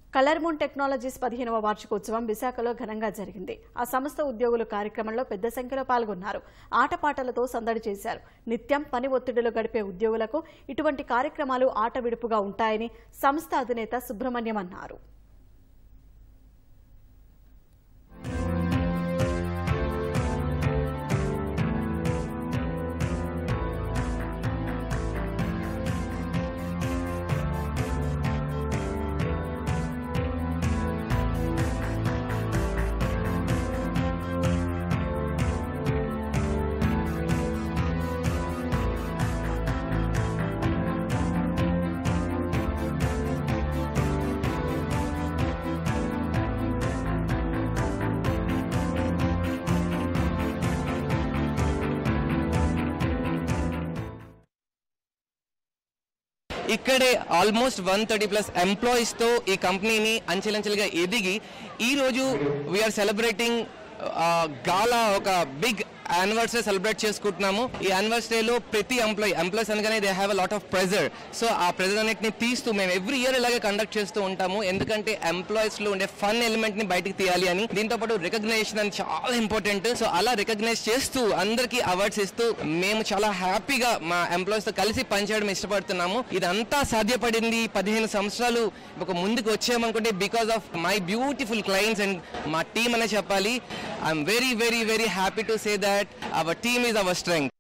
కలర్మూన్ technologies పదిహేనవ వార్షికోత్సవం విశాఖలో ఘనంగా జరిగింది ఆ సంస్థ ఉద్యోగులు కార్యక్రమంలో పెద్ద సంఖ్యలో పాల్గొన్నారు ఆటపాటలతో సందడి చేశారు నిత్యం పని ఒత్తిడిలో గడిపే ఉద్యోగులకు ఇటువంటి కార్యక్రమాలు ఆట విడుపుగా ఉంటాయని సంస్థ అధినేత సుబ్రహ్మణ్యం అన్నారు ఇక్కడే almost one thirty plus employees తో ఈ కంపెనీని అంచెలంచెలుగా ఎదిగి ఈ రోజు వీఆర్ సెలబ్రేటింగ్ గాలా ఒక బిగ్ యానివర్సరీ సెలబ్రేట్ చేసుకుంటున్నాము ఈ యానివర్సరీలో ప్రతి ఎంప్లాయీ ఎంప్లాయీస్ అనగానే they have a lot of pressure so ఆ ప్రెజర్ అన్నిటిని తీస్తూ మేము ఎవ్రీ ఇయర్ ఇలాగే కండక్ట్ చేస్తూ ఉంటాము ఎందుకంటే ఎంప్లాయీస్ లో ఉండే ఫన్ ఎలిమెంట్ ని బయటికి తీయాలి అని దీంతో పాటు రికగ్నైజేషన్ అని చాలా ఇంపార్టెంట్ సో అలా రికగ్నైజ్ చేస్తూ అందరికీ అవార్డ్స్ ఇస్తూ మేము చాలా హ్యాపీగా మా ఎంప్లాయీస్ తో కలిసి పనిచేయడం ఇష్టపడుతున్నాము ఇదంతా సాధ్యపడింది పదిహేను సంవత్సరాలు ఒక ముందుకు వచ్చామనుకుంటే because of my beautiful clients and మా టీమ్ అనే చెప్పాలి I'm very very very happy to say that our team is our strength